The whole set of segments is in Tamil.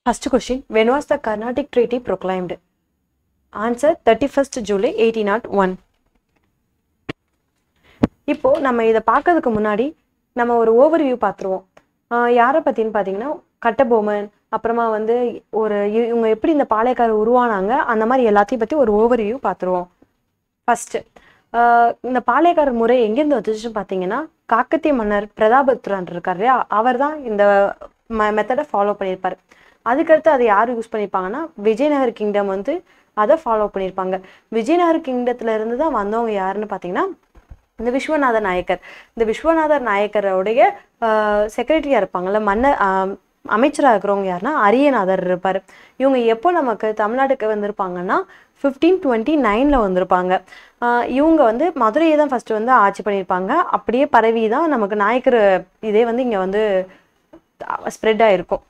First question When was the Carnatic Treaty proclaimed? Answer 31st July 1801. இப்போ நம்ம இதை பார்க்கறதுக்கு முன்னாடி நம்ம ஒரு ஓவர்வியூ பார்த்துருவோம் ஆஹ் யாரை பற்றின்னு பார்த்தீங்கன்னா கட்டபொம்மன் அப்புறமா வந்து ஒரு இ- இவங்க எப்படி இந்த பாளையக்காரர் உருவானாங்க அந்த மாதிரி எல்லாத்தையும் பற்றி ஒரு ஓவர்வியூ பார்த்துருவோம் ஃபஸ்ட்டு இந்த பாளையக்காரர் முறை எங்கேருந்து வந்துச்சுன்னு பார்த்தீங்கன்னா காக்கத்திய மன்னர் பிரதாபருத்ரன் இருக்கார் இல்லையா அவர் தான் இந்த மெத்தடை ஃபாலோ பண்ணியிருப்பார் அதுக்கடுத்து அதை யார் யூஸ் பண்ணியிருப்பாங்கன்னா விஜயநகர் கிங்டம் வந்து அதை ஃபாலோ பண்ணியிருப்பாங்க விஜயநகர் கிங்டத்துல இருந்து தான் வந்தவங்க யாருன்னு பார்த்தீங்கன்னா இந்த விஸ்வநாதர் நாயக்கர் இந்த விஸ்வநாதர் நாயக்கரோடைய செக்ரட்டரியாக இருப்பாங்கல்ல மன்னர் ஆஹ் அமைச்சராக இருக்கிறவங்க யாருன்னா அரியநாதர் இருப்பார் இவங்க எப்போ நமக்கு தமிழ்நாட்டுக்கு வந்திருப்பாங்கன்னா ஃபிஃப்டீன் டுவெண்ட்டி நைனில் வந்திருப்பாங்க ஆஹ் இவங்க வந்து மதுரையை தான் ஃபஸ்ட்டு வந்து ஆட்சி பண்ணியிருப்பாங்க அப்படியே பரவி தான் நமக்கு நாயக்கர் இதே வந்து இங்கே வந்து ஸ்ப்ரெட் ஆகிருக்கும்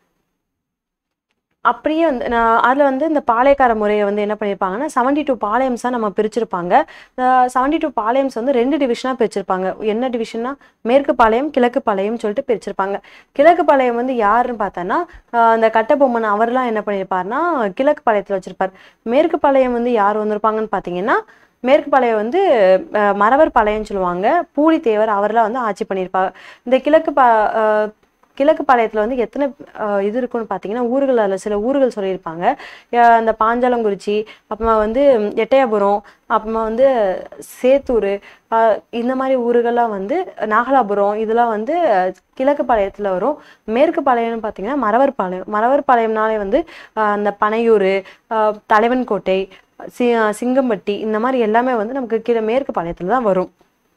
அப்படியே வந்து நான் அதில் வந்து இந்த பாளையக்கார முறையை வந்து என்ன பண்ணியிருப்பாங்கன்னா செவன்டி டூ பாளையம்ஸாக நம்ம பிரிச்சிருப்பாங்க செவன்டி டூ பாளையம்ஸ் வந்து ரெண்டு டிவிஷனாக பிரிச்சிருப்பாங்க என்ன டிவிஷன்னா மேற்கு பாளையம் கிழக்கு பாளையம் சொல்லிட்டு பிரிச்சிருப்பாங்க கிழக்கு பாளையம் வந்து யாருன்னு பார்த்தோன்னா ஆஹ் அந்த கட்டபொம்மன் அவர்லாம் என்ன பண்ணியிருப்பாருன்னா கிழக்கு பாளையத்தில் வச்சிருப்பார் மேற்கு பாளையம் வந்து யார் வந்திருப்பாங்கன்னு பார்த்தீங்கன்னா மேற்கு பாளையம் வந்து அஹ், மறவர் பாளையம்னு சொல்லுவாங்க பூலித்தேவர் அவர்லாம் வந்து ஆட்சி பண்ணியிருப்பாங்க இந்த கிழக்கு பா அஹ், கிழக்கு பாளையத்தில் வந்து எத்தனை அஹ், இது இருக்குன்னு பார்த்தீங்கன்னா ஊர்கள் அதில் சில ஊர்கள் சொல்லியிருப்பாங்க அஹ், அந்த பாஞ்சாலங்குறிச்சி அப்புறமா வந்து எட்டயபுரம் அப்புறமா வந்து சேத்தூர் அஹ், இந்த மாதிரி ஊர்கள்லாம் வந்து நாகலாபுரம் இதெல்லாம் வந்து அஹ், கிழக்கு பாளையத்தில் வரும் மேற்கு பாளையம்னு பார்த்தீங்கன்னா மறவர் பாளையம் மறவர் பாளையம்னாலே வந்து அஹ், அந்த பனையூர் அஹ், தலைவன்கோட்டை சி சிங்கம்பட்டி இந்த மாதிரி எல்லாமே வந்து நமக்கு கீழே மேற்கு பாளையத்தில் தான் வரும்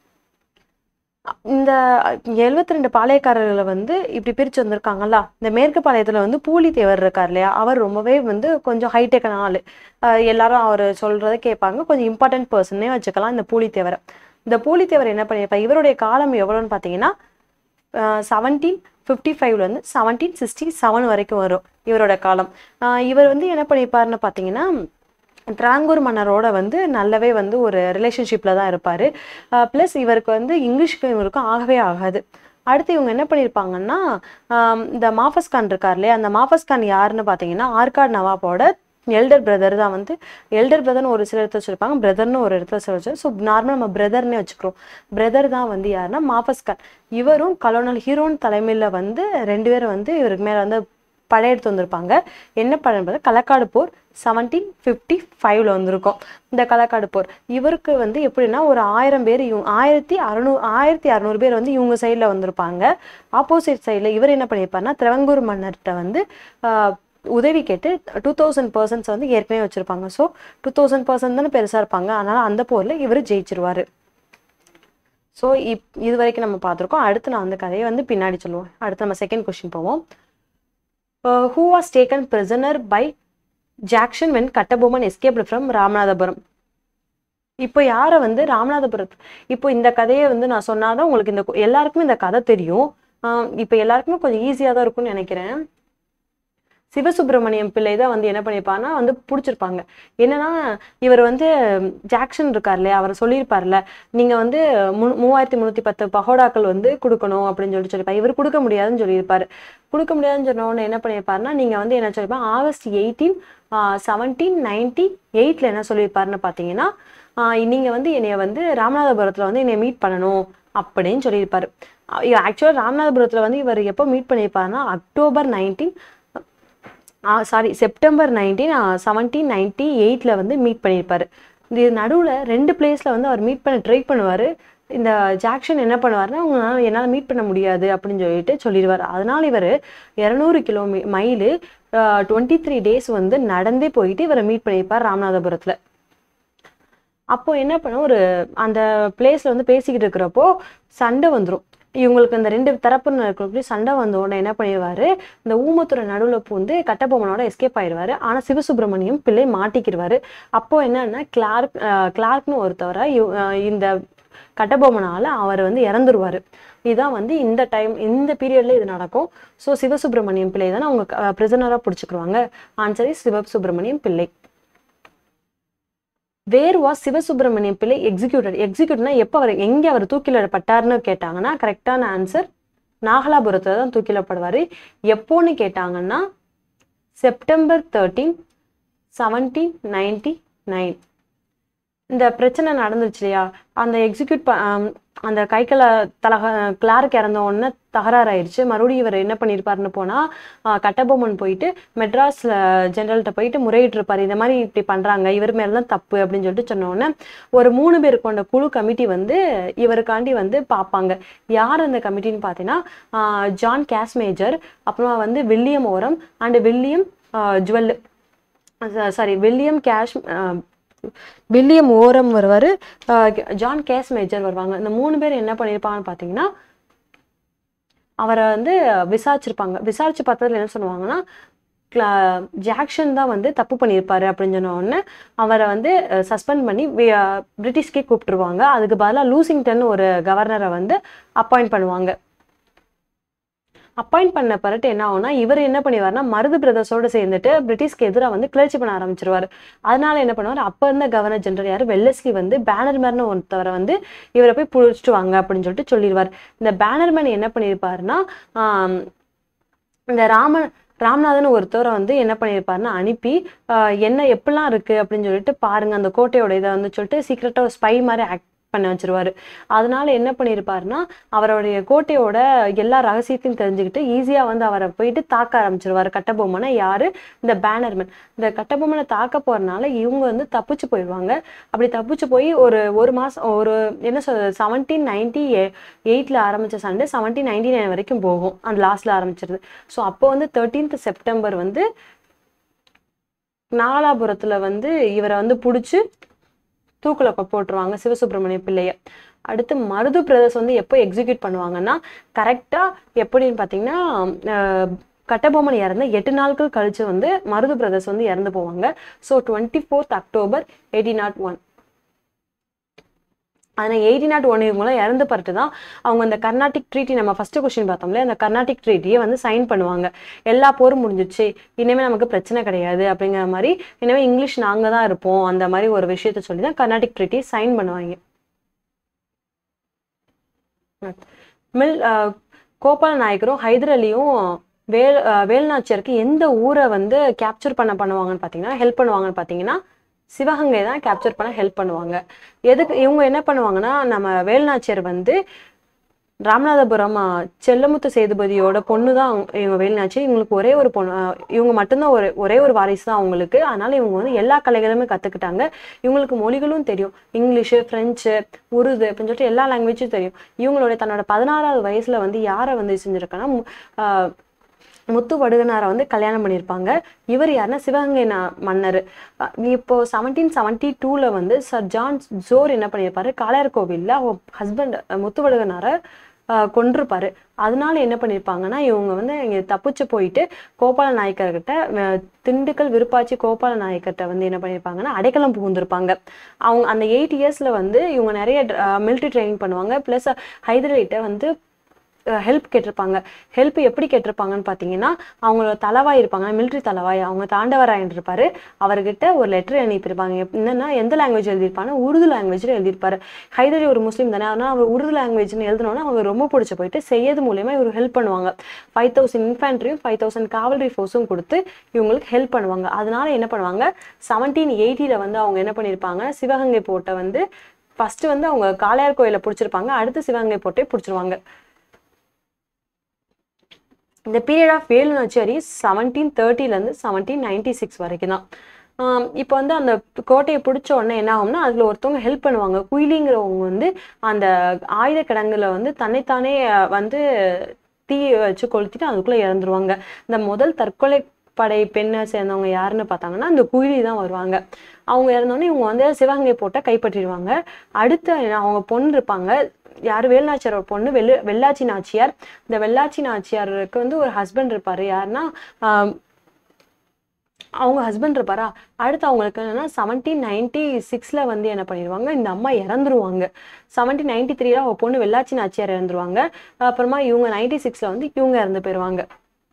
இந்த எழுபத்தி ரெண்டு பாளையக்காரர்களை வந்து இப்படி பிரிச்சு வந்திருக்காங்கல்ல இந்த மேற்கு பாளையத்துல வந்து பூலித்தேவர் இருக்கார் இல்லையா அவர் ரொம்பவே வந்து கொஞ்சம் ஹைடெக்கான ஆளு ஆஹ் எல்லாரும் அவர் சொல்றதை கேட்பாங்க கொஞ்சம் இம்பார்ட்டன்ட் பர்சனே வச்சுக்கலாம் இந்த பூலித்தேவரை இந்த பூலித்தேவர் என்ன பண்ணியிருப்பார் இவருடைய காலம் எவ்வளோன்னு பார்த்தீங்கன்னா செவன்டீன் ஃபிஃப்டி ஃபைவ்லேருந்து செவன்டீன் சிக்ஸ்டி செவன் வரைக்கும் வரும் இவரோட காலம் ஆஹ் இவர் வந்து என்ன பண்ணியிருப்பாருன்னு பார்த்தீங்கன்னா திராங்கூர் மன்னரோட வந்து நல்லாவே வந்து ஒரு ரிலேஷன்ஷிப்பில் தான் இருப்பார் ப்ளஸ் இவருக்கு வந்து இங்கிலீஷ்க்கும் இவருக்கும் ஆகவே ஆகாது அடுத்து இவங்க என்ன பண்ணியிருப்பாங்கன்னா ஆம், இந்த மாஃபஸ் கான் இருக்கார் இல்லையா அந்த மாஃபஸ் கான் யாருன்னு பார்த்தீங்கன்னா ஆர்காட் நவாபோட எல்டர் பிரதர் தான் வந்து எல்டர் பிரதர்னு ஒரு சில இடத்துல வச்சிருப்பாங்க பிரதர்னு ஒரு இடத்துல வச்சு ஸோ நார்மலாக நம்ம பிரதர்னே வச்சுக்கிறோம் பிரதர் தான் வந்து யாருன்னா மாஃபஸ் கான் இவரும் கலோனல் ஹீரோன் தலைமையில் வந்து ரெண்டு பேரும் வந்து இவருக்கு மேலே வந்து படையெடுத்து வந்திருப்பாங்க என்ன படம் பார்த்தா களக்காடு போர் செவன்டீன் ஃபிஃப்டி ஃபைவ்ல வந்திருக்கும் இந்த களக்காடு போர் இவருக்கு வந்து எப்படின்னா ஒரு ஆயிரம் பேர் இவங்க ஆயிரத்தி அறநூறு ஆயிரத்தி அறநூறு பேர் வந்து இவங்க சைடில் வந்திருப்பாங்க ஆப்போசிட் சைடில் இவர் என்ன பண்ணியிருப்பாருன்னா திரவங்கூர் மன்னர்கிட்ட வந்து ஆஹ், உதவி கேட்டு டூ தௌசண்ட் பர்சன்ட்ஸ் வந்து ஏற்கனவே வச்சுருப்பாங்க ஸோ டூ தௌசண்ட் பர்சன்ட் தானே பெருசாக இருப்பாங்க அதனால் அந்த போரில் இவர் ஜெயிச்சிருவார் ஸோ இப் இது வரைக்கும் நம்ம பார்த்துருக்கோம் அடுத்து நான் அந்த கதையை வந்து பின்னாடி சொல்லுவோம் அடுத்து நம்ம செகண்ட் கொஸ்டின் போவோம் who was taken prisoner by Jackson when Kattabomman escaped from Ramanathapuram இப்போ யாரை வந்து ராமநாதபுரம் இப்போ இந்த கதையை வந்து நான் சொன்னாதான் உங்களுக்கு இந்த எல்லாருக்குமே இந்த கதை தெரியும் ஆஹ் இப்போ எல்லாருக்குமே கொஞ்சம் ஈஸியாக தான் இருக்கும்னு நினைக்கிறேன் சிவசுப்பிரமணியம் பிள்ளை தான் வந்து என்ன பண்ணியிருப்பாருன்னா வந்து பிடிச்சிருப்பாங்க என்னன்னா இவர் வந்து ஜாக்சன் இருக்கார் இல்லையா அவர் சொல்லியிருப்பார்ல நீங்கள் வந்து மு மூவாயிரத்தி முந்நூற்றி பத்து பகோடாக்கள் வந்து கொடுக்கணும் அப்படின்னு சொல்லிட்டு சொல்லியிருப்பார் இவர் கொடுக்க முடியாதுன்னு சொல்லியிருப்பாரு கொடுக்க முடியாதுன்னு சொன்ன உடனே என்ன பண்ணியிருப்பாருன்னா நீங்கள் வந்து என்ன சொல்லியிருப்பாங்க ஆகஸ்ட் எயிட்டீன் செவன்டீன் நைன்டி எயிட்டில் என்ன சொல்லியிருப்பாருன்னு பார்த்தீங்கன்னா நீங்கள் வந்து என்னைய வந்து ராமநாதபுரத்தில் வந்து என்னை மீட் பண்ணணும் அப்படின்னு சொல்லியிருப்பாரு ஆக்சுவலாக ராமநாதபுரத்தில் வந்து இவர் எப்போ மீட் பண்ணியிருப்பாருன்னா October nineteen sorry September nineteen seventeen ninety எயிட்டில் வந்து மீட் பண்ணியிருப்பாரு இது நடுவில் ரெண்டு பிளேஸில் வந்து அவர் மீட் பண்ண ட்ரை பண்ணுவார் இந்த ஜாக்சன் என்ன பண்ணுவார்னா உங்களால் என்னால் மீட் பண்ண முடியாது அப்படின்னு சொல்லிட்டு சொல்லிடுவார் அதனால் இவர் இரநூறு கிலோமீ மைலு டுவெண்ட்டி த்ரீ டேஸ் வந்து நடந்தே போயிட்டு இவரை மீட் பண்ணியிருப்பார் ராமநாதபுரத்தில் அப்போ என்ன பண்ண ஒரு அந்த பிளேஸ்ல வந்து பேசிக்கிட்டு இருக்கிறப்போ சண்டை வந்துடும் இவங்களுக்கு இந்த ரெண்டு தரப்புன்னு இருக்கிறப்படி சண்டை வந்த உடனே என்ன பண்ணிடுவாரு இந்த ஊமத்துறை நடுவில் பூந்து கட்டபொம்மனோட எஸ்கேப் ஆயிடுவாரு ஆனா சிவசுப்பிரமணியம் பிள்ளை மாட்டிக்கிடுவாரு அப்போ என்னன்னா கிளார்க் அஹ் கிளார்க்னு ஒருத்தவரை இவ- அஹ் இந்த கட்டபொம்மனால அவர் வந்து இறந்துருவாரு இதுதான் வந்து இந்த டைம் இந்த பீரியட்ல இது நடக்கும் ஸோ சிவசுப்பிரமணியம் பிள்ளை தானே அவங்க பிரிசனராக பிடிச்சிக்கிருவாங்க answer is Sivasubramaniam Pillai where was Sivasubramaniam பிள்ளை எக்ஸிக்யூட்டட் எக்ஸிக்யூட்னா எப்போ அவர் எங்கே அவர் தூக்கிலிடப்பட்டார்னு கேட்டாங்கன்னா கரெக்டான ஆன்சர் நாகலாபுரத்தில் தான் தூக்கிலிடப்படுவார் எப்போன்னு கேட்டாங்கன்னா September thirteen seventeen ninety nine இந்த பிரச்சனை நடந்துச்சு இல்லையா அந்த எக்ஸிக்யூட் அந்த கைக்கல தலக கிளார்க் இறந்த உடனே தகராறாயிருச்சு மறுபடியும் இவர் என்ன பண்ணியிருப்பாருன்னு போனால் கட்டபொம்மன் போயிட்டு மெட்ராஸில் ஜெனரல்கிட்ட போயிட்டு முறையிட்டிருப்பார் இந்த மாதிரி இப்படி பண்ணுறாங்க இவர் மேலே தான் தப்பு அப்படின்னு சொல்லிட்டு சொன்ன உடனே ஒரு மூணு பேர் கொண்ட குழு கமிட்டி வந்து இவருக்காண்டி வந்து பார்ப்பாங்க யார் அந்த கமிட்டின்னு பார்த்தீங்கன்னா ஆஹ் ஜான் கேஸ் மேஜர் அப்புறமா வந்து William Orme and William Jewel sorry William Cash William Orme வருவார் ஜான் கேஸ் மேஜர் வருவாங்க இந்த மூணு பேர் என்ன பண்ணியிருப்பாங்கன்னு பார்த்தீங்கன்னா அவரை வந்து விசாரிச்சிருப்பாங்க விசாரிச்சு பார்த்ததுல என்ன சொல்லுவாங்கன்னா கிளா- ஜாக்சன் தான் வந்து தப்பு பண்ணியிருப்பாரு அப்படின்னு சொன்ன உடனே அவரை வந்து சஸ்பெண்ட் பண்ணி வி- அஹ் பிரிட்டிஷ்கே கூப்பிட்டுருவாங்க அதுக்கு பதிலாக லூசிங்டன் ஒரு கவர்னரை வந்து அப்பாயிண்ட் பண்ணுவாங்க அப்பாயிண்ட் பண்ண பிறகு என்ன ஆகும்னா இவர் என்ன பண்ணிடுவார்னா மருது பிரதர்ஸோட சேர்ந்துட்டு பிரிட்டிஷ்க்கு எதிராக வந்து கிளர்ச்சி பண்ண ஆரம்பிச்சிருவாரு அதனால என்ன பண்ணுவார் அப்போ இருந்த கவர்னர் ஜெனரல் யார் வெல்லஸ்லி வந்து பேனர்மேன் ஒருத்தவரை வந்து இவரை போய் பிடிச்சிட்டு வாங்க அப்படின்னு சொல்லிட்டு சொல்லிடுவார் இந்த பேனர்மேன் என்ன பண்ணியிருப்பாருன்னா ஆம், இந்த ராமன் ராமநாதன் ஒருத்தவரை வந்து என்ன பண்ணியிருப்பாருன்னா அனுப்பி ஆஹ் என்ன எப்படிலாம் இருக்கு அப்படின்னு சொல்லிட்டு பாருங்க அந்த கோட்டையோட இதை வந்து சொல்லிட்டு சீக்கிரட்டா ஒரு ஸ்பை மாதிரி ஆக்ட் பண்ண வச்சிருவாரு அதனால என்ன பண்ணியிருப்பாருன்னா அவருடைய கோட்டையோட எல்லா ரகசியத்தையும் தெரிஞ்சுக்கிட்டு ஈஸியா வந்து அவரை போயிட்டு தாக்க ஆரம்பிச்சிருவாரு கட்டபொம்மனை யாரு இந்த பேனர்மேன் இந்த கட்டபொம்மனை தாக்க போறதுனால இவங்க வந்து தப்பிச்சு போயிடுவாங்க அப்படி தப்பிச்சு போய் ஒரு ஒரு மாசம் ஒரு என்ன சொல்றது செவன்டீன் நைன்டி எயிட்ல ஆரம்பிச்ச சண்டே செவன்டீன் நைன்டி நைன் வரைக்கும் போகும் அந்த லாஸ்ட்ல ஆரம்பிச்சிருது ஸோ அப்போ வந்து தேர்ட்டீன்த் செப்டம்பர் வந்து நாலாபுரத்துல வந்து இவரை வந்து பிடிச்சி தூக்குல கொ- போட்டுருவாங்க சிவசுப்பிரமணிய பிள்ளைய அடுத்து மருது பிரதர்ஸ் வந்து எப்போ எக்ஸிக்யூட் பண்ணுவாங்கன்னா கரெக்டா எப்படின்னு பார்த்தீங்கன்னா அஹ், கட்டபொம்மன் இறந்து எட்டு நாட்கள் கழிச்சு வந்து மருது பிரதர்ஸ் வந்து இறந்து போவாங்க so twenty fourth October eighteen nought one ஆனால் எயிட்டி நாட் ஒன் இவங்களாம் இறந்து பட்டு தான் அவங்க அந்த கர்நாடிக் ட்ரீட்டி நம்ம ஃபர்ஸ்ட் கொஸ்டின் பார்த்தோம்ல அந்த கர்நாடிக் ட்ரீட்டியை வந்து சைன் பண்ணுவாங்க எல்லா போரும் முடிஞ்சிச்சு இனிமேல் நமக்கு பிரச்சனை கிடையாது அப்படிங்கிற மாதிரி இனிமேல் இங்கிலீஷ் நாங்கள் தான் இருப்போம் அந்த மாதிரி ஒரு விஷயத்த சொல்லி தான் கர்நாடிக் ட்ரீட்டி சைன் பண்ணுவாங்க மில் அஹ், கோபால நாயக்கரும் ஹைதர் அலியும் வேல் அஹ், வேலுநாச்சியாருக்கு எந்த ஊரை வந்து கேப்சர் பண்ண பண்ணுவாங்கன்னு பார்த்தீங்கன்னா ஹெல்ப் பண்ணுவாங்கன்னு பார்த்தீங்கன்னா சிவகங்கை தான் கேப்சர் பண்ண ஹெல்ப் பண்ணுவாங்க எதுக்கு இவங்க என்ன பண்ணுவாங்கன்னா நம்ம வேலுநாச்சியார் வந்து ராமநாதபுரம் ஆ, செல்லமுத்து சேதுபதியோட பொண்ணு தான் அவங்க- இவங்க வேலுநாச்சி இவங்களுக்கு ஒரே ஒரு பொண்ணு ஆ, இவங்க மட்டும்தான் ஒரு ஒரே ஒரு வாரிசு தான் அவங்களுக்கு அதனால இவங்க வந்து எல்லா கலைகளுமே கத்துக்கிட்டாங்க இவங்களுக்கு மொழிகளும் தெரியும் இங்கிலீஷு ஃப்ரெஞ்சு உருது அப்படின்னு சொல்லிட்டு எல்லா லாங்குவேஜும் தெரியும் இவங்களோட தன்னோட பதினாறாவது வயசுல வந்து யாரை வந்து செஞ்சிருக்காங்கன்னா மு- ஆ, முத்து வடுகனாரை வந்து கல்யாணம் பண்ணியிருப்பாங்க இவர் யாருன்னா சிவகங்கை நா- மன்னர் அஹ் இப்போ செவன்டீன் செவன்டி டூல வந்து சர் ஜான் ஜோர் என்ன பண்ணியிருப்பாரு காளையார் கோவில்ல அவங்க ஹஸ்பண்ட் முத்து வடுகனாரை அஹ் கொன்றிருப்பாரு அதனால என்ன பண்ணியிருப்பாங்கன்னா இவங்க வந்து இங்க தப்பிச்சு போயிட்டு கோபால நாயக்கர்கிட்ட அஹ் திண்டுக்கல் விருப்பாச்சி கோபால நாயக்கர்கிட்ட வந்து என்ன பண்ணியிருப்பாங்கன்னா அடைக்கலம் புகுந்திருப்பாங்க அவங்க அந்த எயிட் இயர்ஸ்ல வந்து இவங்க நிறைய மிலிட்ரி ட்ரைனிங் பண்ணுவாங்க ப்ளஸ் ஹைதராலிட்ட வந்து ஹெல்ப் கேட்டிருப்பாங்க ஹெல்ப் எப்படி கேட்டிருப்பாங்கன்னு பார்த்தீங்கன்னா அவங்களோட தலவாய் இருப்பாங்க மிலிட்ரி தலவாய் அவங்க தாண்டவராயன் இருப்பாரு அவர்கிட்ட ஒரு லெட்டர் அனுப்பியிருப்பாங்க எப்- என்னன்னா எந்த லாங்குவேஜ் எழுதியிருப்பாங்கன்னா உருது லாங்குவேஜில் எழுதியிருப்பாரு ஹைதரி ஒரு முஸ்லீம் தானே ஆனால் அவர் உருது லாங்குவேஜ்னு எழுதினோன்னா அவங்க ரொம்ப பிடிச்சி போயிட்டு செய்யது மூலியமா இவர் ஹெல்ப் பண்ணுவாங்க ஃபைவ் தௌசண்ட் இன்ஃபேண்ட்ரியும் ஃபைவ் தௌசண்ட் காவலரி ஃபோர்ஸும் கொடுத்து இவங்களுக்கு ஹெல்ப் பண்ணுவாங்க அதனால என்ன பண்ணுவாங்க செவன்டீன் எயிட்டியில் வந்து அவங்க என்ன பண்ணியிருப்பாங்க சிவகங்கை போட்டை வந்து ஃபர்ஸ்ட் வந்து அவங்க காளையார் கோயிலை பிடிச்சிருப்பாங்க அடுத்து சிவகங்கை போட்டை பிடிச்சிருவாங்க இந்த பீரியட் ஆஃப் வேலுநாச்சியாரி செவன்டீன் தேர்ட்டிலேருந்து செவன்டீன் நைன்டி சிக்ஸ் வரைக்கும் தான் ஆம், இப்போ வந்து அந்த கோட்டையை பிடிச்ச உடனே என்ன ஆகும்னா அதில் ஒருத்தவங்க ஹெல்ப் பண்ணுவாங்க குயிலிங்கிறவங்க வந்து அந்த ஆயுத கிடங்குல வந்து தன்னைத்தானே அஹ், வந்து தீ வச்சு கொளுத்திட்டு அதுக்குள்ளே இறந்துருவாங்க இந்த முதல் தற்கொலை படை பெண்ணை சேர்ந்தவங்க யாருன்னு பார்த்தாங்கன்னா அந்த குயிலி தான் வருவாங்க அவங்க இறந்தோடனே இவங்க வந்து சிவகங்கை போட்ட கைப்பற்றிடுவாங்க அடுத்து அவங்க பொண்ணு இருப்பாங்க யார் வேலுநாச்சியாரோட பொண்ணு வெள்ளு வெள்ளாச்சி நாச்சியார் இந்த வெள்ளாச்சி நாச்சியாருக்கு வந்து ஒரு ஹஸ்பண்ட் இருப்பாரு யாருன்னா ஆம், அவங்க ஹஸ்பண்ட் இருப்பாரா அடுத்து அவங்களுக்கு என்னன்னா செவன்டீன் நைன்டி சிக்ஸ்ல வந்து என்ன பண்ணிடுவாங்க இந்த அம்மா இறந்துருவாங்க செவன்டீன் நைன்டி த்ரீல அவங்க பொண்ணு வெள்ளாச்சி நாச்சியார் இறந்துருவாங்க அப்புறமா இவங்க நைன்டி சிக்ஸ்ல வந்து இவங்க இறந்து போயிடுவாங்க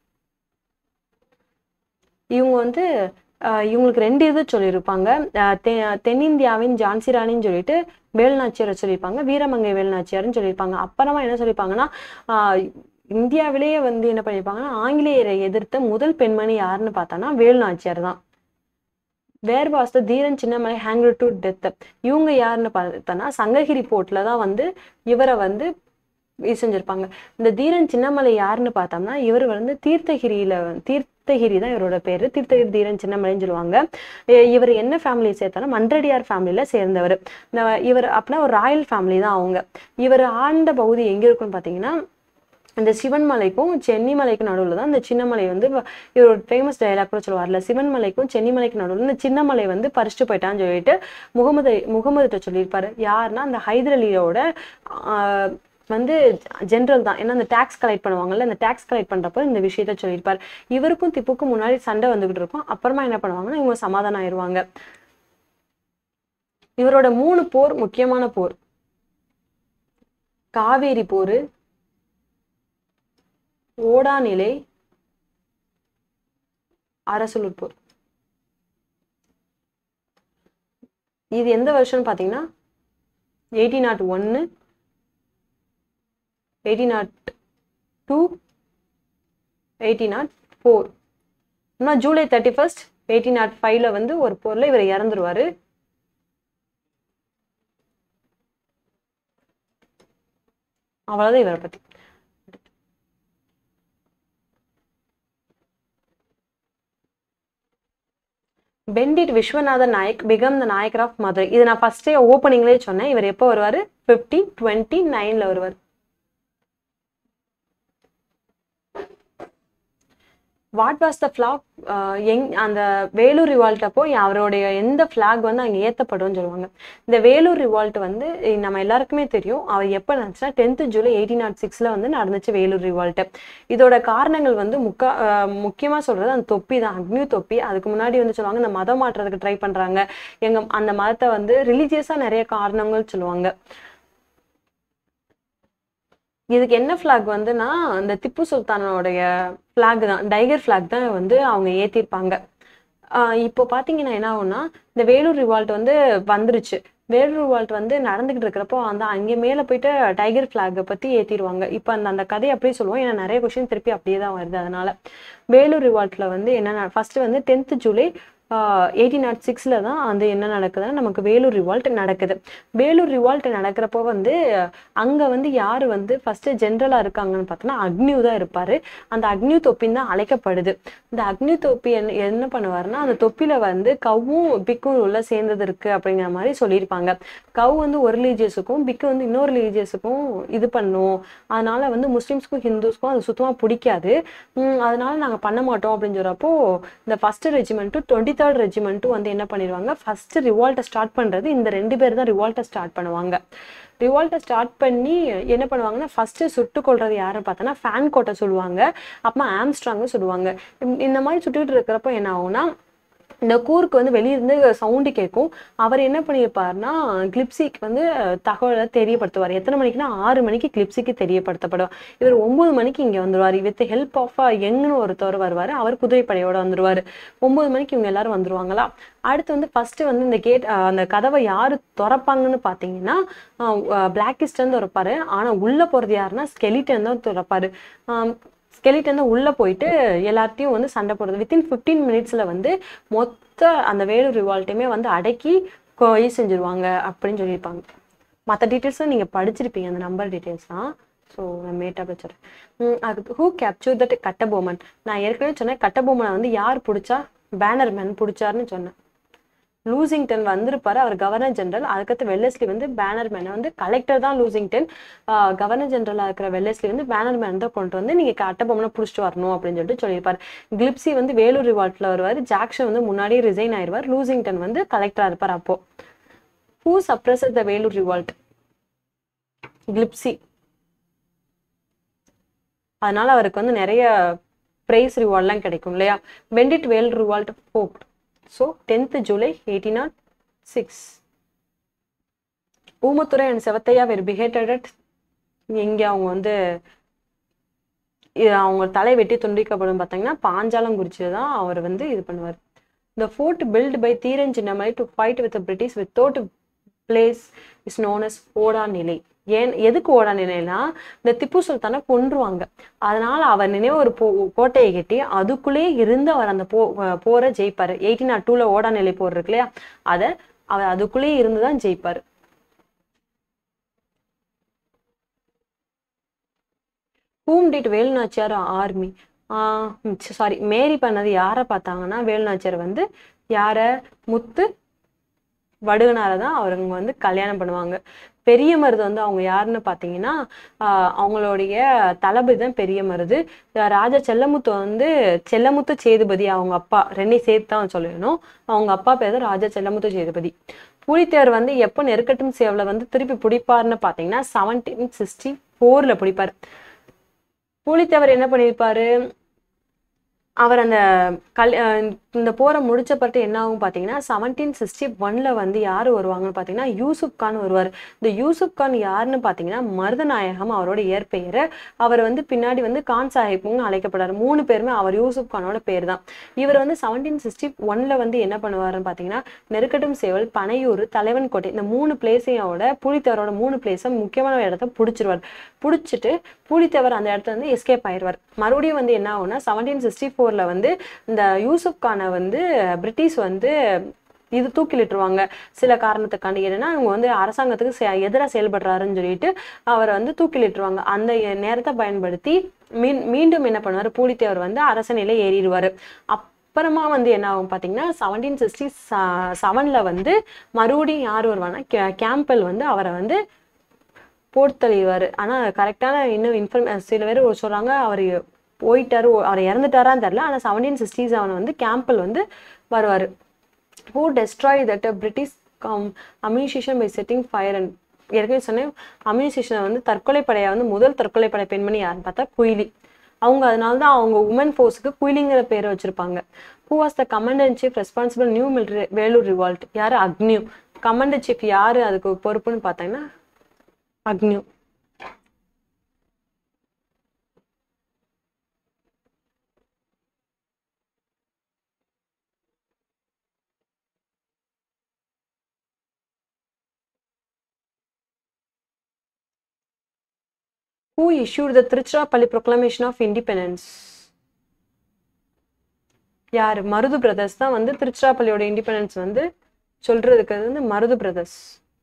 இவங்க வந்து ஆஹ் இவங்களுக்கு ரெண்டு இது சொல்லியிருப்பாங்க ஆஹ் தெ- தென்னிந்தியாவின் ஜான்சி ராணின்னு சொல்லிட்டு வேலுநாச்சியாரை சொல்லியிருப்பாங்க வீரமங்கை வேலுநாச்சியார்னு சொல்லியிருப்பாங்க அப்புறமா என்ன சொல்லியிருப்பாங்கன்னா ஆஹ் இந்தியாவிலேயே வந்து என்ன பண்ணியிருப்பாங்கன்னா ஆங்கிலேயரை எதிர்த்த முதல் பெண்மணி யாருன்னு பார்த்தோன்னா வேலு நாச்சியார் தான் where was the Dheeran Chinnamalai ஹேங்கர் டு டெத் இவங்க யாருன்னு பார்த்தோன்னா சங்ககிரி போர்ட்ல தான் வந்து இவரை வந்து இது செஞ்சிருப்பாங்க இந்த தீரன் சின்னமலை யாருன்னு பார்த்தோம்னா இவர் வந்து தீர்த்தகிரியில வந்து- தீர்த்தகிரி தான் இவரோட பேரு தீர்த்தகிரி தீரன் சின்னமலைன்னு சொல்லுவாங்க இ- இவர் என்ன ஃபேமிலி சேர்த்தானா மன்றடியார் ஃபேமிலியில சேர்ந்தவர் இந்த இவர் அப்படின்னா ஒரு ராயல் ஃபேமிலி தான் அவங்க இவர் ஆண்ட பகுதி எங்க இருக்குன்னு பார்த்தீங்கன்னா இந்த சிவன்மலைக்கும் சென்னிமலைக்கும் நடுவில் தான் இந்த சின்னமலை வந்து வ- இவர் ஒரு ஃபேமஸ் டயலாக் கூட சொல்லுவார்ல சிவன்மலைக்கும் சென்னிமலைக்கும் நடுவில் இந்த சின்னமலை வந்து பறிச்சுட்டு போயிட்டான்னு சொல்லிட்டு முகமது முகமதுகிட்ட சொல்லியிருப்பாரு யாருன்னா அந்த ஹைதர் அலியோட ஆஹ், வந்து ஜென்ரல் தான் ஏன்னா அந்த டேக்ஸ் கலெக்ட் பண்ணுவாங்கல்ல அந்த டேக்ஸ் கலெக்ட் பண்றப்போ இந்த விஷயத்த சொல்லியிருப்பார் இவருக்கும் திப்புக்கும் முன்னாடி சண்டை வந்துகிட்டு இருக்கும் அப்புறமா என்ன பண்ணுவாங்கன்னா இவங்க சமாதானம் ஆயிடுவாங்க இவரோட மூணு போர் முக்கியமான போர் காவேரி போர் ஓடாநிலை அரசலூர் போர் இது எந்த வருஷம்னு பார்த்தீங்கன்னா எயிட்டீன் நாட் ஒன்று eighteen nought two eighteen nought four இன்னும் July thirty first eighteen nought ஃபைவ்ல வந்து ஒரு போரில் இவர் இறந்துருவாரு அவ்வளோதான் இவரை பற்றி பெண்டிட் Viswanathan Nayak became the Nayakar of Madurai இது நான் ஃபர்ஸ்டே ஓப்பனிங்லேயே சொன்னேன் இவர் எப்போ வருவார் ஃபிஃப்டீன் டுவெண்ட்டி நைனில் வருவார் வாட் வாஸ் த ஃபிளாக் எங் அந்த வேலூர் ரிவால்ட் அப்போ அவருடைய எந்த ஃபிளாக் வந்து அங்கே ஏற்றப்படும்னு சொல்லுவாங்க இந்த வேலூர் ரிவால்ட் வந்து இ- நம்ம எல்லாருக்குமே தெரியும் அவர் எப்போ நடந்துச்சுன்னா டென்த்து ஜூலை எயிட்டீன் நாட் சிக்ஸில் வந்து நடந்துச்சு வேலூர் ரிவால்ட் இதோட காரணங்கள் வந்து முக்கா முக்கியமாக சொல்கிறது அந்த தொப்பி தான் அக்னி தொப்பி அதுக்கு முன்னாடி வந்து சொல்லுவாங்க இந்த மதம் மாற்றுறதுக்கு ட்ரை பண்ணுறாங்க எங்கள் அந்த மதத்தை வந்து ரிலீஜியஸாக நிறைய காரணங்கள் சொல்லுவாங்க இதுக்கு என்ன ஃப்ளாக் வந்துன்னா இந்த திப்பு சுல்தானோடைய ஃப்ளாக் தான் டைகர் ஃப்ளாக் தான் வந்து அவங்க ஏத்திருப்பாங்க ஆஹ் இப்போ பாத்தீங்கன்னா என்ன ஆகும்னா இந்த வேலூர் ரிவால்ட் வந்து வந்துருச்சு வேலூர் ரிவால்ட் வந்து நடந்துகிட்டு இருக்கிறப்போ அந்த அங்கே மேலே போயிட்டு டைகர் ஃப்ளாகை பற்றி ஏற்றிடுவாங்க இப்போ அந்த அந்த கதையை அப்படியே சொல்லுவோம் ஏன்னா நிறைய கொஷின் திருப்பி அப்படியே தான் வருது அதனால வேலூர் ரிவால்ட்ல வந்து என்ன ஃபர்ஸ்ட் வந்து டென்த் ஜூலை எயிட்டீன் நாட் சிக்ஸில் தான் வந்து என்ன நடக்குதுன்னா நமக்கு வேலூர் ரிவால்ட் நடக்குது வேலூர் ரிவால்ட் நடக்கிறப்போ வந்து அங்கே வந்து யார் வந்து ஃபஸ்ட்டு ஜென்ரலாக இருக்காங்கன்னு பார்த்தோன்னா அக்னியூ தான் இருப்பார் அந்த அக்னியூ தொப்பின்னு தான் அழைக்கப்படுது இந்த அக்னி தொப்பி என்ன என்ன பண்ணுவாருன்னா அந்த தொப்பியில் வந்து கவ்வும் பிக்கும் உள்ள சேர்ந்தது இருக்குது அப்படிங்கிற மாதிரி சொல்லியிருப்பாங்க கவ் வந்து ஒரு ரிலீஜியஸுக்கும் பிக்கு வந்து இன்னொரு ரிலீஜியஸுக்கும் இது பண்ணும் அதனால வந்து முஸ்லீம்ஸ்க்கும் ஹிந்துஸ்க்கும் அது சுத்தமாக பிடிக்காது உம் அதனால நாங்கள் பண்ண மாட்டோம் அப்படின்னு சொல்கிறப்போ இந்த ஃபர்ஸ்ட் ரெஜிமெண்ட்டும் டுவெண்ட்டி தேர்ட் ரெஜிமெண்ட்டும் வந்து என்ன பண்ணிடுவாங்க ஃபர்ஸ்ட் ரிவால்ட்டை ஸ்டார்ட் பண்ணுறது இந்த ரெண்டு பேர் தான் ரிவால்ட்டை ஸ்டார்ட் பண்ணுவாங்க ரிவால்ட்டை ஸ்டார்ட் பண்ணி என்ன பண்ணுவாங்கன்னா ஃபர்ஸ்ட் சுட்டு கொள்றது யாருன்னு பார்த்தோன்னா ஃபேன் கோட்டை சொல்லுவாங்க அப்புறமா ஆம்ஸ்ட்ராங்கும் சொல்லுவாங்க இந்த- இந்த மாதிரி சுட்டுக்கிட்டு இருக்கிறப்போ என்ன ஆகும்னா இந்த கூருக்கு வந்து வெளியிருந்து சவுண்டு கேட்கும் அவர் என்ன பண்ணியிருப்பாருன்னா கிளிப்சிக்கு வந்து தகவலை தெரியப்படுத்துவார் எத்தனை மணிக்குன்னா ஆறு மணிக்கு கிளிப்சிக்கு தெரியப்படுத்தப்படுவார் இவர் ஒன்பது மணிக்கு இங்கே வந்துருவார் வித் ஹெல்ப் ஆஃப் யங்னு ஒருத்தவர் வருவார் அவர் குதிரைப்படையோட வந்துருவார் ஒன்பது மணிக்கு இவங்க எல்லாரும் வந்துருவாங்களா அடுத்து வந்து ஃபர்ஸ்ட் வந்து இந்த கேட் அந்த கதவை யாரு திறப்பாங்கன்னு பார்த்தீங்கன்னா பிளாக்கிஸ்டன் திறப்பாரு ஆனால் உள்ள போறது யாருன்னா ஸ்கெலிட்டன் தான் திறப்பாரு ஸ்கெலிட்டன் தான் உள்ள போயிட்டு எல்லாத்தையும் வந்து சண்டை போடுறது வித்தின் ஃபிஃப்டீன் மினிட்ஸ்ல வந்து மொத்த அந்த வேலூர் ரிவால்ட்டையுமே வந்து அடக்கி கொய் செஞ்சிருவாங்க அப்படின்னு சொல்லியிருப்பாங்க மற்ற டீட்டெயில்ஸும் நீங்கள் படிச்சிருப்பீங்க அந்த நம்பர் டீட்டெயில்ஸ்லாம் ஸோ நான் மேட்டாக வச்சுறேன் அது ஹூ கேப்சூர் தட் கட்டபொம்மன் நான் ஏற்கனவே சொன்னேன் கட்டபொம்மனை வந்து யார் பிடிச்சா பேனர்மேன் பிடிச்சாருன்னு சொன்னேன் லூசிங்டன் வந்திருப்பாரு அவர் கவர்னர் ஜெனரல் அதுக்கடுத்து வெல்லஸ்லி வந்து பேனர்மேன் வந்து கலெக்டர் தான் லூசிங்டன் ஆஹ் கவர்னர் ஜெனரலா இருக்கிற வெல்லஸ்லி வந்து பேனர்மேன் தான் கொண்டு வந்து நீங்க கட்டபொம்மனை பிடிச்சிட்டு வரணும் அப்படின்னு சொல்லிட்டு சொல்லியிருப்பாரு கிளிப்சி வந்து வேலூர் ரிவால்ட்ல வருவார் ஜாக்சன் வந்து முன்னாடியே ரிசைன் ஆயிடுவார் லூசிங்டன் வந்து கலெக்டரா இருப்பார் அப்போ who suppress the Vellore revolt கிளிப்சி அதனால அவருக்கு வந்து நிறைய பிரைஸ் ரிவார்ட்லாம் கிடைக்கும் இல்லையா when did Vellore revolt broke so tenth July eighteen nought six Oomaithurai and Sevathaiah வேறு பிஹேட்டட் எங்கே அவங்க வந்து இ- அவங்க தலை வெட்டி துண்டிக்கப்படும் பார்த்தீங்கன்னா பாஞ்சாலங்குறிச்சியில் தான் அவர் வந்து இது பண்ணுவார் இந்த fort built by Dheeran Chinnamalai to fight with British without place is known as Odanilai ஏன் எதுக்கு ஓடா நிலைனா இந்த திப்பு சுல்தானை கொன்றுவாங்க அதனால அவர் நினைவு ஒரு போ கோட்டையை கட்டி அதுக்குள்ளேயே இருந்து அவர் அந்த போ போரை ஜெயிப்பாரு எயிட்டீன் நாட் டூல ஓடா நிலை போர் இருக்கு இல்லையா அதை அவர் அதுக்குள்ளேயே இருந்து தான் ஜெயிப்பாரு whom did Velu Nachiyar army sorry marry பண்ணது யாரை பார்த்தாங்கன்னா வேலுநாச்சியார் வந்து யாரை முத்து வடுகனாரை தான் அவருங்க வந்து கல்யாணம் பண்ணுவாங்க பெரிய மருது வந்து அவங்க யாருன்னு பார்த்தீங்கன்னா ஆஹ் அவங்களுடைய தளபதி தான் பெரிய மருது அஹ் ராஜா செல்லமுத்து வந்து செல்லமுத்து சேதுபதி அவங்க அப்பா ரெண்டையும் சேர்த்து தான் சொல்லணும் அவங்க அப்பா பேர் தான் ராஜா செல்லமுத்து சேதுபதி புலித்தேவர் வந்து எப்போ நெருக்கட்டும் சேவலை வந்து திருப்பி பிடிப்பாருன்னு பார்த்தீங்கன்னா செவன்டீன் சிக்ஸ்டி ஃபோரில் பிடிப்பார் புலித்தேவர் என்ன பண்ணியிருப்பாரு அவர் அந்த கல் அஹ் இந்த போரை முடிச்ச பிறகு என்ன ஆகும் பார்த்தீங்கன்னா செவன்டீன் சிக்ஸ்டி ஒன்ல வந்து யார் வருவாங்கன்னு பார்த்தீங்கன்னா யூசுப் கான் வருவார் இந்த யூசுப் கான் யாருன்னு பார்த்தீங்கன்னா மருதநாயகம் அவரோட இயற்பெயர் அவர் வந்து பின்னாடி வந்து கான் சாஹிப்னு அழைக்கப்படுறாரு மூணு பேருமே அவர் யூசுப் கானோட பேர் தான் இவர் வந்து செவன்டீன் சிக்ஸ்டி ஒன்ல வந்து என்ன பண்ணுவாருன்னு பார்த்தீங்கன்னா நெருக்கட்டும் சேவல் பனையூர் தலைவன் கோட்டை இந்த மூணு பிளேஸையோட புலித்தேவரோட மூணு பிளேஸை முக்கியமான இடத்த பிடிச்சிருவார் பிடிச்சிட்டு புலித்தேவர் அந்த இடத்துல வந்து எஸ்கேப் ஆயிடுவார் மறுபடியும் வந்து என்ன ஆகும்னா செவன்டீன் சிக்ஸ்டி ஃபோர்ல வந்து இந்த யூசுப் கானை வந்து பிரிட்டிஷ் வந்து இது தூக்கிலிட்டுருவாங்க சில காரணத்துக்காண்டி என்னன்னா அவங்க வந்து அரசாங்கத்துக்கு செ- எதிரா செயல்படுறாருன்னு சொல்லிட்டு அவரை வந்து தூக்கிலிட்டுருவாங்க அந்த நேரத்தை பயன்படுத்தி மீன் மீண்டும் என்ன பண்ணுவார் பூலித்தேவர் வந்து அரசனில ஏறிடுவாரு அப்புறமா வந்து என்ன ஆகும் பார்த்தீங்கன்னா செவன்டீன் சிக்ஸ்டி செவனில் வந்து மறுபடியும் யார் வருவாங்கன்னா கே- கேம்பல் வந்து அவரை வந்து போர்த்தழிவார் ஆனால் கரெக்டான இன்னும் இன்ஃபர்மே சில பேர் சொல்கிறாங்க அவர் போயிட்டாரு ஓ- அவர் இறந்துட்டாரான்னு தெரில ஆனால் செவன்டீன் சிக்ஸ்டி செவன் வந்து கேம்பல் வந்து வருவார் who destroy that British come ammunition by setting fire and ஏற்கனவே சொன்னேன் அம்யூனிசேஷனை வந்து தற்கொலை படையை வந்து முதல் தற்கொலை படை பெண்மணி யாருன்னு பார்த்தா குயிலி அவங்க அதனால தான் அவங்க உமன் ஃபோர்ஸுக்கு குயிலிங்கிற பேரை வச்சிருப்பாங்க who was the commander chief responsible new military Vellore revolt யார் அக்னியூ கமாண்டர் சீஃப் யார் அதுக்கு பொறுப்புன்னு பார்த்தீங்கன்னா Agnew who issued the Tiruchirappalli proclamation of independence யார் மருது பிரதர்ஸ் தான் வந்து திருச்சிராப்பள்ளியோட இண்டிபெண்டன்ஸ் வந்து சொல்றதுக்கு அது வந்து Marudhu brothers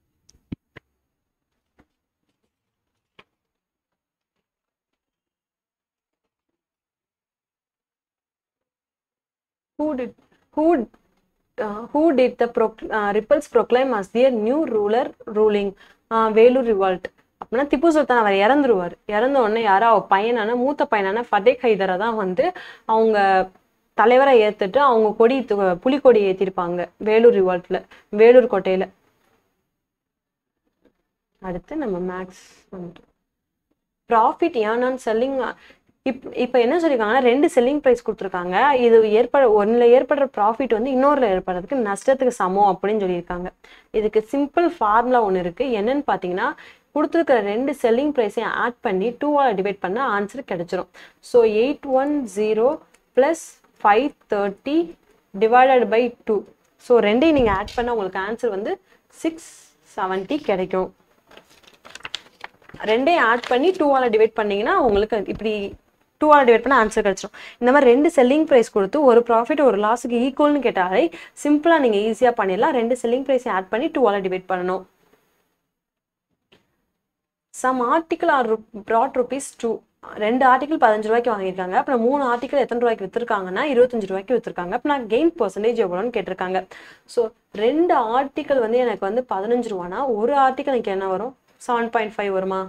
who did who uh, who did the proc- uh, ripples proclaim as their new ruler ruling uh, Vellore revolt அப்படின்னா திப்பு சுல்தான் அவர் இறந்துருவார் இறந்த உடனே யாரோ அவ பையனான மூத்த பையனான ஃபதேக் ஹைதரை தான் வந்து அவங்க தலைவரை ஏத்துட்டு அவங்க கொடி து- புலிக்கொடி ஏத்திருப்பாங்க வேலூர் ரிவால்ட்ல வேலூர் கோட்டையில அடுத்து நம்ம மேக்ஸ் வந்துட்டு ப்ராஃபிட் ஏன் ஆன் செல்லிங் இப் இப்போ என்ன சொல்லியிருக்காங்கன்னா ரெண்டு செல்லிங் ப்ரைஸ் கொடுத்துருக்காங்க இது ஏற்பட ஒன்றில் ஏற்படுற ப்ராஃபிட் வந்து இன்னொருல ஏற்படுறதுக்கு நஷ்டத்துக்கு சமம் அப்படின்னு சொல்லியிருக்காங்க இதுக்கு சிம்பிள் ஃபார்முலா ஒன்று இருக்குது என்னன்னு பார்த்தீங்கன்னா கொடுத்துருக்கிற ரெண்டு செல்லிங் ப்ரைஸையும் ஆட் பண்ணி டூவால் டிவைட் பண்ண ஆன்சர் கிடைச்சிரும் so eight one zero plus five thirty divided by two so ரெண்டையும் நீங்கள் ஆட் பண்ண உங்களுக்கு ஆன்சர் வந்து சிக்ஸ் செவன்ட்டி கிடைக்கும் ரெண்டையும் ஆட் பண்ணி டூவால் டிவைட் பண்ணீங்கன்னா உங்களுக்கு இப்படி டூவால் டிவைட் பண்ண ஆன்சர் கிடைச்சிடும் இந்த மாதிரி ரெண்டு செல்லிங் ப்ரைஸ் கொடுத்து ஒரு ப்ராஃபிட் ஒரு லாஸுக்கு ஈக்குவல்னு கேட்டாலே சிம்பிளாக நீங்கள் ஈஸியாக பண்ணிடலாம் ரெண்டு செல்லிங் ப்ரைஸை ஆட் பண்ணி டூவால் டிவைட் பண்ணணும் some article are brought rupees two ரெண்டு ஆர்டிக்கல் பதினஞ்சு ரூபாய்க்கு வாங்கியிருக்காங்க அப்புறம் மூணு ஆர்டிக்கல் எத்தனை ரூபாய்க்கு விற்றுருக்காங்கன்னா இருபத்தஞ்சு ரூபாய்க்கு விற்றுருக்காங்க அப்போ நான் கெயின் பர்சன்டேஜ் எவ்வளோன்னு கேட்டிருக்காங்க ஸோ ரெண்டு ஆர்டிக்கல் வந்து எனக்கு வந்து பதினஞ்சு ரூபானா ஒரு ஆர்டிக்கல் எனக்கு என்ன வரும் செவன் பாயிண்ட் ஃபைவ் வருமா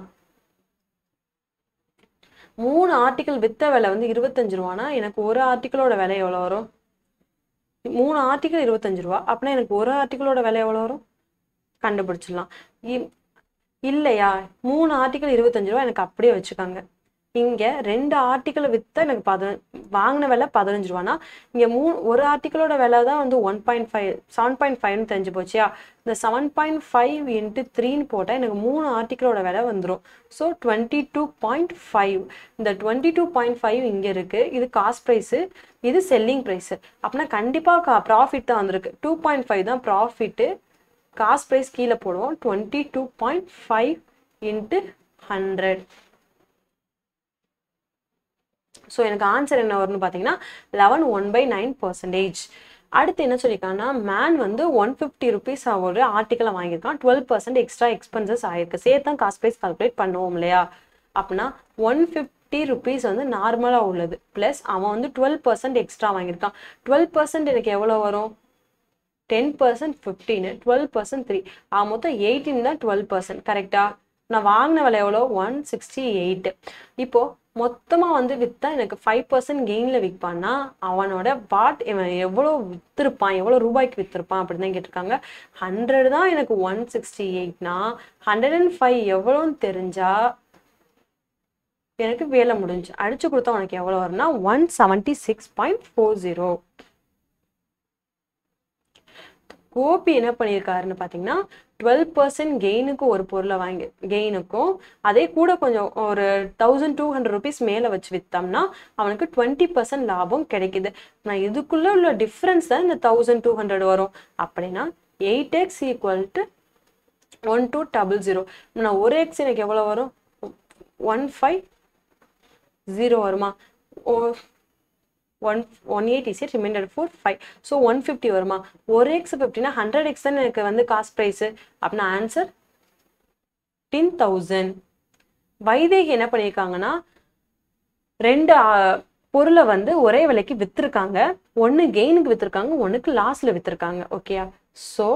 மூணு ஆர்டிக்கல் வித்த விலை வந்து இருபத்தஞ்சு ரூபானா எனக்கு ஒரு ஆர்டிக்கலோட விலை எவ்வளோ வரும் மூணு ஆர்டிக்கல் இருபத்தஞ்சு ரூபா அப்படின்னா எனக்கு ஒரு ஆர்டிக்கலோட விலை எவ்வளோ வரும் கண்டுபிடிச்சிடலாம் இ- இல்லையா மூணு ஆர்டிக்கல் இருபத்தஞ்சு ரூபா எனக்கு அப்படியே வச்சுக்காங்க இங்க ரெண்டு ஆர்டிக்கல் வித்தா எனக்கு பத வாங்கின விலை பதினஞ்சு ரூபானா இங்க மூணு ஒரு ஆர்டிக்கலோட விலை தான் வந்து one point five seven point ஃபைவ்னு தெரிஞ்சு போச்சியா இந்த செவன் பாயிண்ட் ஃபைவ் இன்ட்டு த்ரீன்னு போட்டால் எனக்கு மூணு ஆர்டிக்கலோட விலை வந்துடும் so twenty two point five இந்த டுவெண்ட்டி டூ பாயிண்ட் ஃபைவ் இங்கே இருக்குது இது காஸ்ட் ப்ரைஸு இது செல்லிங் ப்ரைஸு அப்படின்னா கண்டிப்பாக ப்ராஃபிட் தான் வந்திருக்கு டூ பாயிண்ட் ஃபைவ் தான் ப்ராஃபிட்டு காஸ்ட் ப்ரைஸ் கீழே போடுவோம் twenty two point five into hundred so எனக்கு ஆன்சர் என்ன வரும்னு பார்த்தீங்கன்னா eleven one by nine percentage அடுத்து என்ன சொல்லியிருக்காங்கன்னா மேன் வந்து ஒன் ஃபிஃப்டி ருபீஸ் ஒரு ஆர்டிக்கலை வாங்கியிருக்கான் டுவெல் பர்சன்ட் எக்ஸ்ட்ரா எக்ஸ்பென்சஸ் ஆயிருக்கு சேர்த்து தான் காஸ்ட் ப்ரைஸ் கால்குலேட் பண்ணுவோம் இல்லையா அப்படின்னா ஒன் ஃபிஃப்டி ருபீஸ் வந்து நார்மலாக உள்ளது ப்ளஸ் அவன் வந்து டுவெல் பர்சன்ட் எக்ஸ்ட்ரா வாங்கியிருக்கான் டுவெல் பர்சன்ட் எனக்கு எவ்வளோ வரும் டென் பர்சன்ட் ஃபிஃப்டீனு டுவெல் பர்சன்ட் த்ரீ ஆ மொத்தம் எயிட்டீன் தான் டுவெல் பர்சன்ட் கரெக்டா நான் வாங்கின விலை எவ்வளோ ஒன் சிக்ஸ்டி எயிட் இப்போ மொத்தமாக வந்து விற்றா எனக்கு ஃபைவ் பர்சன்ட் கெயினில் விற்பான்னா அவனோட வாட் இவன் எவ்வளோ விற்றுருப்பான் எவ்வளோ ரூபாய்க்கு விற்றுருப்பான் அப்படின்னு தான் கேட்டிருக்காங்க ஹண்ட்ரட் தான் எனக்கு ஒன் சிக்ஸ்டி எயிட்னா ஹண்ட்ரட் அண்ட் ஃபைவ் எவ்வளோன்னு தெரிஞ்சா எனக்கு வேலை முடிஞ்சு அடிச்சு கொடுத்தா உனக்கு எவ்வளோ வரும்னா one seventy six point four zero Gopi என்ன பண்ணியிருக்காருன்னு பார்த்தீங்கன்னா டுவெல் பர்சன்ட் கெயினுக்கு ஒரு பொருளை வாங்கி கெயினுக்கும் அதே கூட கொஞ்சம் ஒரு தௌசண்ட் டூ ஹண்ட்ரட் ருபீஸ் மேலே வச்சு விற்றோம்னா அவனுக்கு டுவெண்ட்டி பர்சன்ட் லாபம் கிடைக்குது நான் இதுக்குள்ளே உள்ள டிஃப்ரென்ஸ் தான் இந்த தௌசண்ட் டூ ஹண்ட்ரட் வரும் அப்படின்னா eight x equal to one two double zero நான் ஒரு எக்ஸ் எனக்கு எவ்வளோ வரும் ஒன் ஃபைவ் ஜீரோ வருமா oh one one eight is reminder four five so one fifty வருமா ஒரு எக்ஸ் ஃபிஃப்டினா ஹண்ட்ரட் எக்ஸ் தான் எனக்கு வந்து காஸ்ட் ப்ரைஸு அப்படின்னா ஆன்சர் டென் தௌசண்ட் வைதேகி என்ன பண்ணியிருக்காங்கன்னா ரெண்டு ஆ, பொருளை வந்து ஒரே விலைக்கு விற்றுருக்காங்க ஒன்று கெயினுக்கு விற்றுருக்காங்க ஒன்றுக்கு லாஸில் விற்றுருக்காங்க ஓகேயா ஸோ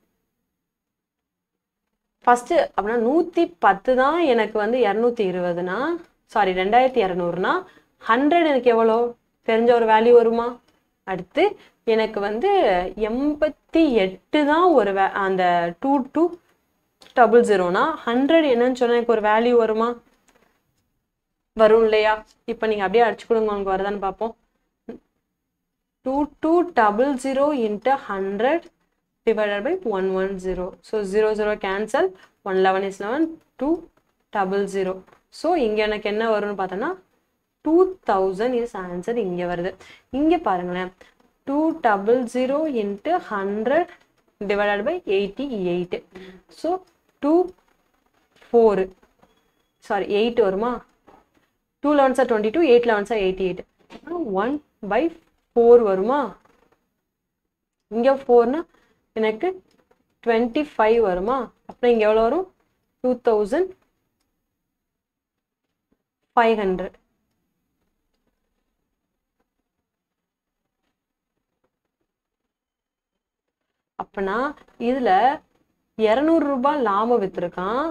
ஃபஸ்ட்டு அப்படின்னா நூற்றி பத்து தான் எனக்கு வந்து இரநூத்தி இருபதுனா சாரி ரெண்டாயிரத்தி இரநூறுனா ஹண்ட்ரட் எனக்கு எவ்வளோ தெரிஞ்ச ஒரு வேல்யூ வருமா அடுத்து எனக்கு வந்து எண்பத்தி எட்டு தான் ஒரு வே அந்த டூ டூ டபுள் ஜீரோனா ஹண்ட்ரட் என்னன்னு சொன்னால் எனக்கு ஒரு வேல்யூ வருமா வரும் இல்லையா இப்போ நீங்கள் அப்படியே அடிச்சு கொடுங்க உங்களுக்கு வருதான்னு பார்ப்போம் two two double zero into hundred divided by 110. So 0 0 cancel 111 is 11 2 double 0. So இங்க எனக்கு என்ன வரும்னு பார்த்தோன்னா டூ தௌசண்ட் இஸ் ஆன்சர் இங்கே வருது இங்கே பாருங்களேன் two double zero into hundred divided by eighty eight so two four sorry eight வருமா two eleven sir twenty two eight eleven sir eighty eight one by four வருமா இங்கே ஃபோர்னா எனக்கு டுவெண்ட்டி ஃபைவ் வருமா அப்புறம் இங்கே எவ்வளோ வரும் டூ தௌசண்ட் ஃபைவ் ஹண்ட்ரட் அப்பனா இதுல இரநூறு ரூபாய் லாபம் வித்திருக்கான்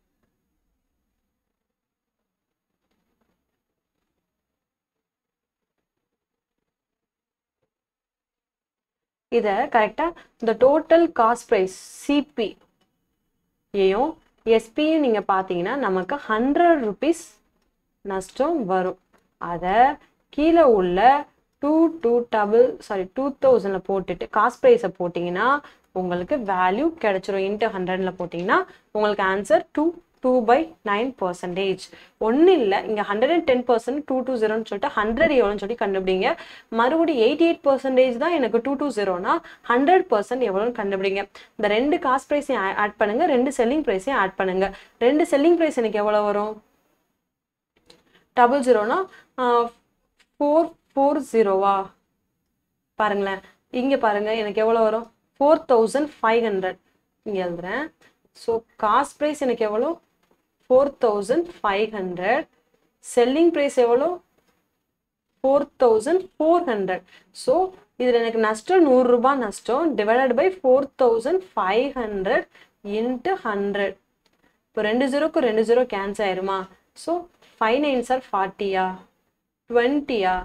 இத கரெக்டா இந்த டோட்டல் காஸ்ட் ப்ரைஸ் சிபி ஏயும் எஸ்பியும் நீங்க பாத்தீங்கன்னா நமக்கு ஹண்ட்ரட் ருபீஸ் நஷ்டம் வரும் அதை கீழே உள்ள two two double sorry two தௌசண்டில் போட்டுட்டு காஸ்ட் ப்ரைஸை போட்டிங்கன்னா உங்களுக்கு வேல்யூ கிடைச்சிரும் இன்ட்டு ஹண்ட்ரடில் போட்டிங்கன்னா உங்களுக்கு answer two two by nine percentage ஒன்றும் இல்லை இங்கே hundred and ten percent two two ஜீரோன்னு சொல்லிட்டு ஹண்ட்ரட் எவ்வளோன்னு சொல்லி கண்டுபிடிங்க மறுபடியும் எயிட்டி எயிட் பர்சன்டேஜ் தான் எனக்கு டூ டூ ஜீரோனா ஹண்ட்ரட் பர்சன்ட் எவ்வளோன்னு கண்டுபிடிங்க இந்த ரெண்டு காஸ்ட் ப்ரைஸையும் ஆட் பண்ணுங்க ரெண்டு செல்லிங் ப்ரைஸையும் ஆட் பண்ணுங்க ரெண்டு செல்லிங் ப்ரைஸ் எனக்கு எவ்வளோ வரும் டபுள் ஜீரோனா ஃபோர் ஃபோர் ஜீரோவா பாருங்களேன் இங்கே பாருங்க எனக்கு எவ்வளோ வரும் ஃபோர் தௌசண்ட் ஃபைவ் ஹண்ட்ரட் இங்கே எழுதுறேன் ஸோ காஸ்ட் ப்ரைஸ் எனக்கு எவ்வளோ four thousand five hundred selling price எவ்வளோ four thousand four hundred so இதில் எனக்கு நஷ்டம் நூறுரூபா நஷ்டம் divided by four thousand five hundred into hundred இப்போ ரெண்டு ஜீரோக்கு ரெண்டு ஜீரோ கேன்சல் ஆயிருமா ஸோ ஃபைவ் நைன் சார் ஃபார்ட்டியா டுவெண்ட்டியா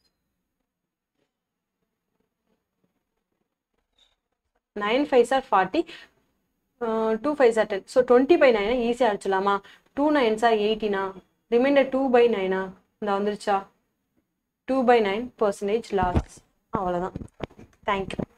nine five sir forty two five sir ten so twenty by நைனா ஈஸியாக அடிச்சலாமா டூ நைன் சார் எயிட்டினா ரிமைண்டர் டூ பை நைனா இந்த வந்துருச்சா two by nine percentage loss அவ்வளோதான் தேங்க்யூ